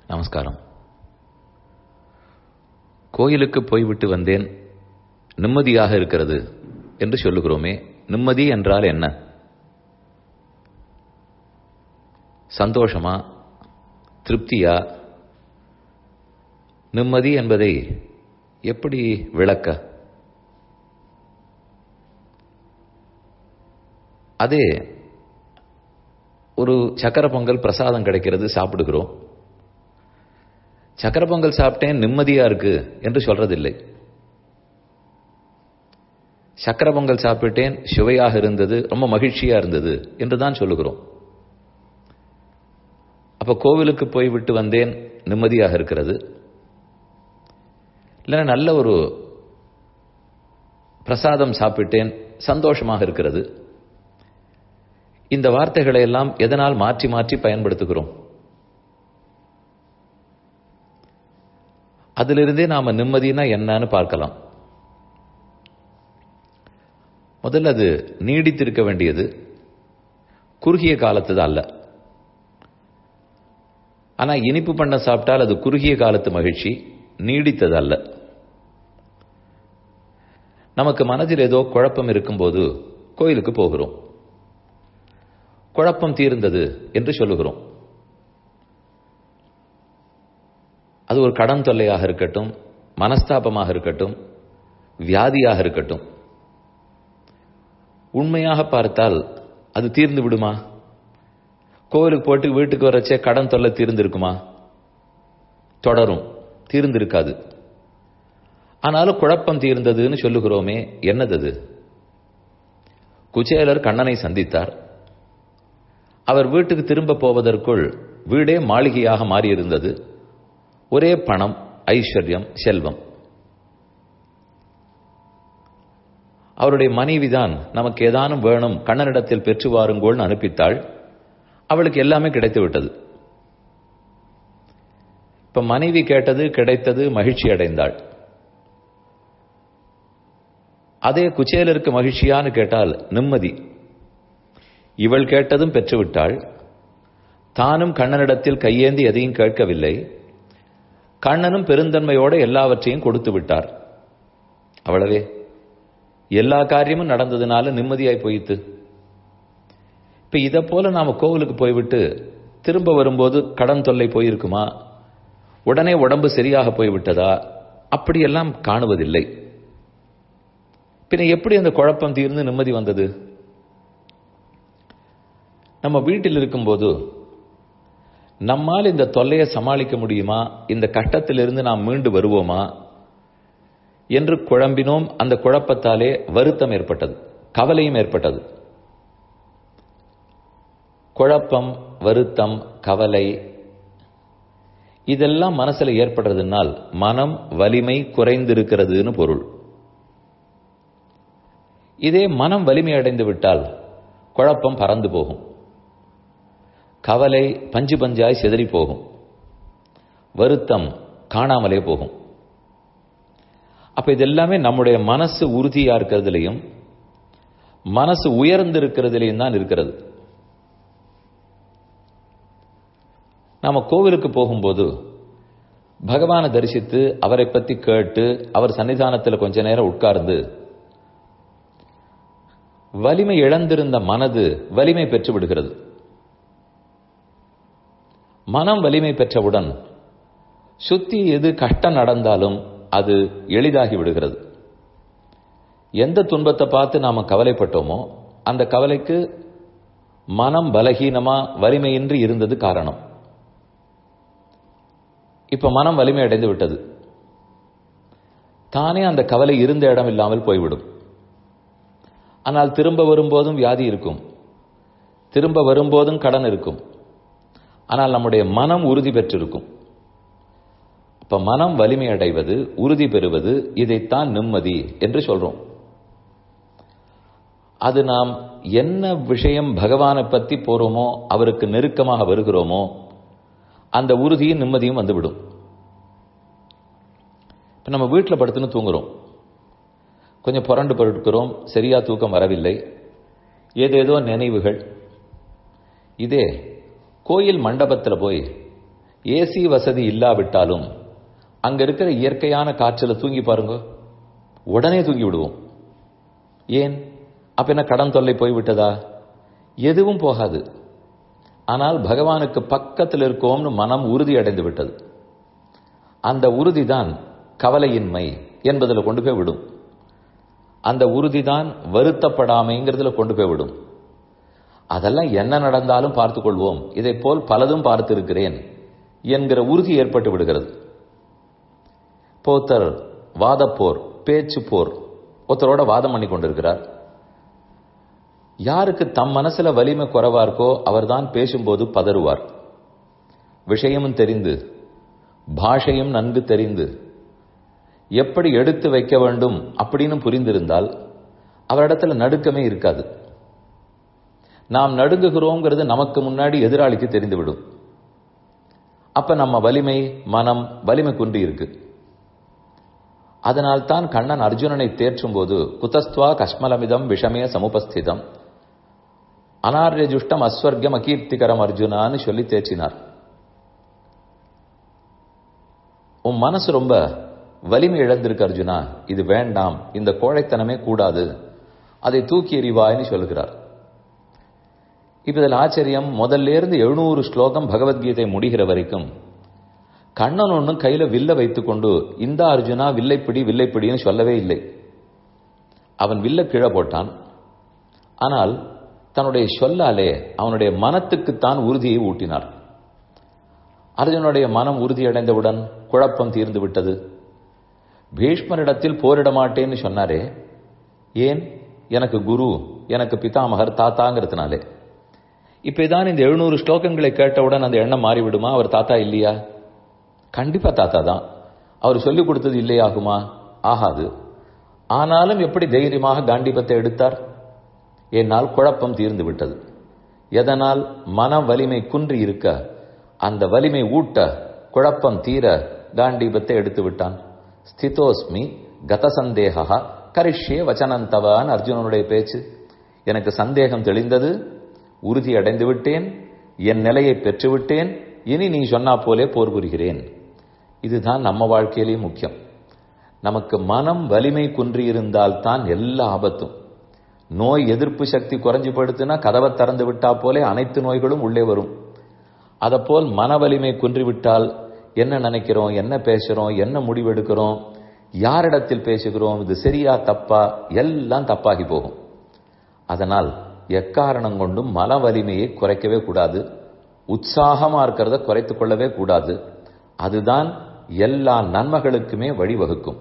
நமஸ்காரம் கோயிலுக்கு போய்விட்டு வந்தேன் நிம்மதியாக இருக்கிறது என்று சொல்லுகிறோமே நிம்மதி என்றால் என்ன சந்தோஷமா திருப்தியா நிம்மதி என்பதை எப்படி விளக்க அதே ஒரு சக்கர பொங்கல் பிரசாதம் கிடைக்கிறது சாப்பிடுகிறோம் சக்கர பொங்கல் சாப்பிட்டேன் நிம்மதியா இருக்கு என்று சொல்றதில்லை சக்கர பொங்கல் சாப்பிட்டேன் சுவையாக இருந்தது ரொம்ப மகிழ்ச்சியா இருந்தது என்று தான் சொல்லுகிறோம் அப்ப கோவிலுக்கு போய் விட்டு வந்தேன் நிம்மதியாக இருக்கிறது இல்லைன்னா நல்ல ஒரு பிரசாதம் சாப்பிட்டேன் சந்தோஷமாக இருக்கிறது இந்த வார்த்தைகளை எல்லாம் எதனால் மாற்றி மாற்றி பயன்படுத்துகிறோம் அதிலிருந்தே நாம நிம்மதினா என்னன்னு பார்க்கலாம் முதல்ல அது நீடித்திருக்க வேண்டியது குறுகிய காலத்து அல்ல ஆனா இனிப்பு பண்ண சாப்பிட்டால் அது குறுகிய காலத்து மகிழ்ச்சி நீடித்தது அல்ல நமக்கு மனதில் ஏதோ குழப்பம் இருக்கும்போது கோயிலுக்கு போகிறோம் குழப்பம் தீர்ந்தது என்று சொல்லுகிறோம் அது ஒரு கடன் தொல்லையாக இருக்கட்டும் மனஸ்தாபமாக இருக்கட்டும் வியாதியாக இருக்கட்டும் உண்மையாக பார்த்தால் அது தீர்ந்து விடுமா கோவிலுக்கு போட்டு வீட்டுக்கு வரச்சே கடன் தொல்லை தீர்ந்திருக்குமா தொடரும் தீர்ந்திருக்காது ஆனாலும் குழப்பம் தீர்ந்ததுன்னு சொல்லுகிறோமே என்னது குச்சேலர் கண்ணனை சந்தித்தார் அவர் வீட்டுக்கு திரும்ப போவதற்குள் வீடே மாளிகையாக மாறியிருந்தது ஒரே பணம் ஐஸ்வர்யம் செல்வம் அவருடைய மனைவிதான் நமக்கு ஏதானும் வேணும் கண்ணனிடத்தில் பெற்று வாருங்கோள்னு அனுப்பித்தாள் அவளுக்கு எல்லாமே கிடைத்து விட்டது இப்ப மனைவி கேட்டது கிடைத்தது மகிழ்ச்சி அடைந்தாள் அதே குச்சேலருக்கு மகிழ்ச்சியான்னு கேட்டால் நிம்மதி இவள் கேட்டதும் பெற்றுவிட்டாள் தானும் கண்ணனிடத்தில் கையேந்தி எதையும் கேட்கவில்லை கண்ணனும் பெருந்தன்மையோட எல்லாவற்றையும் கொடுத்து விட்டார் அவ்வளவே எல்லா காரியமும் நடந்ததுனால நிம்மதியாய் போயிட்டு இப்ப இதை போல நாம கோவிலுக்கு போய்விட்டு திரும்ப வரும்போது கடன் தொல்லை போயிருக்குமா உடனே உடம்பு சரியாக போய்விட்டதா அப்படியெல்லாம் காணுவதில்லை பின்ன எப்படி அந்த குழப்பம் தீர்ந்து நிம்மதி வந்தது நம்ம வீட்டில் இருக்கும்போது நம்மால் இந்த தொல்லையை சமாளிக்க முடியுமா இந்த கஷ்டத்திலிருந்து நாம் மீண்டு வருவோமா என்று குழம்பினோம் அந்த குழப்பத்தாலே வருத்தம் ஏற்பட்டது கவலையும் ஏற்பட்டது குழப்பம் வருத்தம் கவலை இதெல்லாம் மனசுல ஏற்படுறதுனால் மனம் வலிமை குறைந்திருக்கிறதுன்னு பொருள் இதே மனம் வலிமை அடைந்து விட்டால் குழப்பம் பறந்து போகும் கவலை பஞ்சு பஞ்சாய் சிதறி போகும் வருத்தம் காணாமலே போகும் அப்ப இது எல்லாமே நம்முடைய மனசு உறுதியா இருக்கிறதுலையும் மனசு உயர்ந்து இருக்கிறதுலையும் தான் இருக்கிறது நாம கோவிலுக்கு போகும்போது பகவானை தரிசித்து அவரை பத்தி கேட்டு அவர் சன்னிதானத்தில் கொஞ்ச நேரம் உட்கார்ந்து வலிமை இழந்திருந்த மனது வலிமை பெற்று விடுகிறது மனம் வலிமை பெற்றவுடன் சுத்தி எது கஷ்டம் நடந்தாலும் அது எளிதாகி விடுகிறது எந்த துன்பத்தை பார்த்து நாம கவலைப்பட்டோமோ அந்த கவலைக்கு மனம் பலகீனமா வலிமையின்றி இருந்தது காரணம் இப்ப மனம் வலிமை அடைந்து விட்டது தானே அந்த கவலை இருந்த இடம் இல்லாமல் போய்விடும் ஆனால் திரும்ப வரும்போதும் வியாதி இருக்கும் திரும்ப வரும்போதும் கடன் இருக்கும் ஆனால் நம்முடைய மனம் உறுதி பெற்றிருக்கும் இப்ப மனம் வலிமை அடைவது உறுதி பெறுவது இதைத்தான் நிம்மதி என்று சொல்றோம் அது நாம் என்ன விஷயம் பகவானை பத்தி போறோமோ அவருக்கு நெருக்கமாக வருகிறோமோ அந்த உறுதியும் நிம்மதியும் வந்துவிடும் இப்ப நம்ம வீட்டில் படுத்துன்னு தூங்குறோம் கொஞ்சம் புரண்டு படுக்கிறோம் சரியா தூக்கம் வரவில்லை ஏதேதோ நினைவுகள் இதே கோயில் மண்டபத்தில் போய் ஏசி வசதி இல்லாவிட்டாலும் அங்க இருக்கிற இயற்கையான காற்றுல தூங்கி பாருங்க உடனே தூங்கி விடுவோம் ஏன் அப்ப என்ன கடன் தொல்லை போய்விட்டதா எதுவும் போகாது ஆனால் பகவானுக்கு பக்கத்தில் இருக்கோம்னு மனம் உறுதி அடைந்து விட்டது அந்த உறுதிதான் கவலையின்மை என்பதில் கொண்டு போய் விடும் அந்த உறுதிதான் வருத்தப்படாமைங்கிறதுல கொண்டு போய் விடும் அதெல்லாம் என்ன நடந்தாலும் பார்த்துக் கொள்வோம் இதை போல் பலதும் பார்த்திருக்கிறேன் என்கிற உறுதி ஏற்பட்டு விடுகிறது போத்தர் வாதப்போர் பேச்சு போர் ஒருத்தரோட வாதம் பண்ணி கொண்டிருக்கிறார் யாருக்கு தம் மனசுல வலிமை குறைவா இருக்கோ அவர்தான் பேசும்போது பதறுவார் விஷயமும் தெரிந்து பாஷையும் நன்கு தெரிந்து எப்படி எடுத்து வைக்க வேண்டும் அப்படின்னு புரிந்திருந்தால் அவரிடத்துல நடுக்கமே இருக்காது நாம் நடுங்குகிறோங்கிறது நமக்கு முன்னாடி எதிராளிக்கு தெரிந்துவிடும் அப்ப நம்ம வலிமை மனம் வலிமை குன்றி இருக்கு அதனால் தான் கண்ணன் அர்ஜுனனை தேற்றும் போது குதஸ்துவா கஷ்மலமிதம் விஷமே சமுபஸ்திதம் அனார்யஜுஷ்டம் அஸ்வர்க்கம் அகீர்த்திகரம் அர்ஜுனான்னு சொல்லி தேற்றினார் உன் மனசு ரொம்ப வலிமை இழந்திருக்கு அர்ஜுனா இது வேண்டாம் இந்த கோழைத்தனமே கூடாது அதை தூக்கி எறிவாய்னு சொல்கிறார் இப்ப இதில் ஆச்சரியம் முதல்ல இருந்து எழுநூறு ஸ்லோகம் பகவத்கீதை முடிகிற வரைக்கும் கண்ணன் ஒன்னும் கையில வில்ல வைத்துக்கொண்டு இந்த அர்ஜுனா வில்லைப்பிடி வில்லைப்பிடின்னு சொல்லவே இல்லை அவன் வில்ல கீழே போட்டான் ஆனால் தன்னுடைய சொல்லாலே அவனுடைய மனத்துக்குத்தான் உறுதியை ஊட்டினார் அர்ஜுனுடைய மனம் உறுதியடைந்தவுடன் குழப்பம் தீர்ந்து விட்டது பீஷ்மரிடத்தில் போரிட மாட்டேன்னு சொன்னாரே ஏன் எனக்கு குரு எனக்கு பிதாமகர் தாத்தாங்கிறதுனாலே இப்ப இதான் இந்த எழுநூறு ஸ்லோகங்களை கேட்டவுடன் அந்த எண்ணம் மாறிவிடுமா அவர் தாத்தா இல்லையா கண்டிப்பா தாத்தா தான் அவர் சொல்லிக் கொடுத்தது இல்லையாகுமா ஆகாது ஆனாலும் எப்படி தைரியமாக காண்டிபத்தை எடுத்தார் என்னால் குழப்பம் தீர்ந்து விட்டது எதனால் மன வலிமை குன்றி இருக்க அந்த வலிமை ஊட்ட குழப்பம் தீர காண்டீபத்தை எடுத்து விட்டான் ஸ்திதோஸ்மி கதசந்தேகா கரிஷ்யே வச்சனந்தவான் அர்ஜுனனுடைய பேச்சு எனக்கு சந்தேகம் தெளிந்தது உறுதி அடைந்து விட்டேன் என் நிலையை பெற்றுவிட்டேன் இனி நீ சொன்னா போலே போர் புரிகிறேன் இதுதான் நம்ம வாழ்க்கையிலேயும் முக்கியம் நமக்கு மனம் வலிமை குன்றியிருந்தால் தான் எல்லா ஆபத்தும் நோய் எதிர்ப்பு சக்தி குறைஞ்சு படுத்துனா கதவை திறந்து விட்டா போலே அனைத்து நோய்களும் உள்ளே வரும் அதப்போல் மன வலிமை குன்றிவிட்டால் என்ன நினைக்கிறோம் என்ன பேசுறோம் என்ன முடிவெடுக்கிறோம் யாரிடத்தில் பேசுகிறோம் இது சரியா தப்பா எல்லாம் தப்பாகி போகும் அதனால் எக்காரணம் கொண்டும் மன வலிமையை குறைக்கவே கூடாது உற்சாகமா இருக்கிறத குறைத்துக் கொள்ளவே கூடாது அதுதான் எல்லா நன்மைகளுக்குமே வழிவகுக்கும்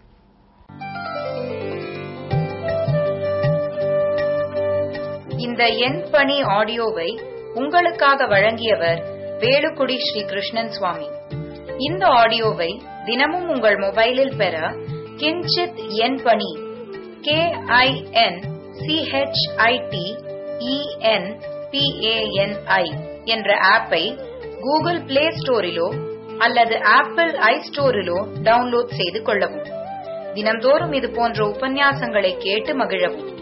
இந்த எண் பணி ஆடியோவை உங்களுக்காக வழங்கியவர் வேலுக்குடி ஸ்ரீ கிருஷ்ணன் சுவாமி இந்த ஆடியோவை தினமும் உங்கள் மொபைலில் பெற கிஞ்சித் எண் பணி கே ஐ என் சிஹெச்ஐடி இஎன் பிஏஎன்ஐ என்ற ஆப்பை கூகுள் பிளே ஸ்டோரிலோ அல்லது ஆப்பிள் ஐ ஸ்டோரிலோ டவுன்லோட் செய்து கொள்ளவும் தினம்தோறும் இது போன்ற உபன்யாசங்களை கேட்டு மகிழவும்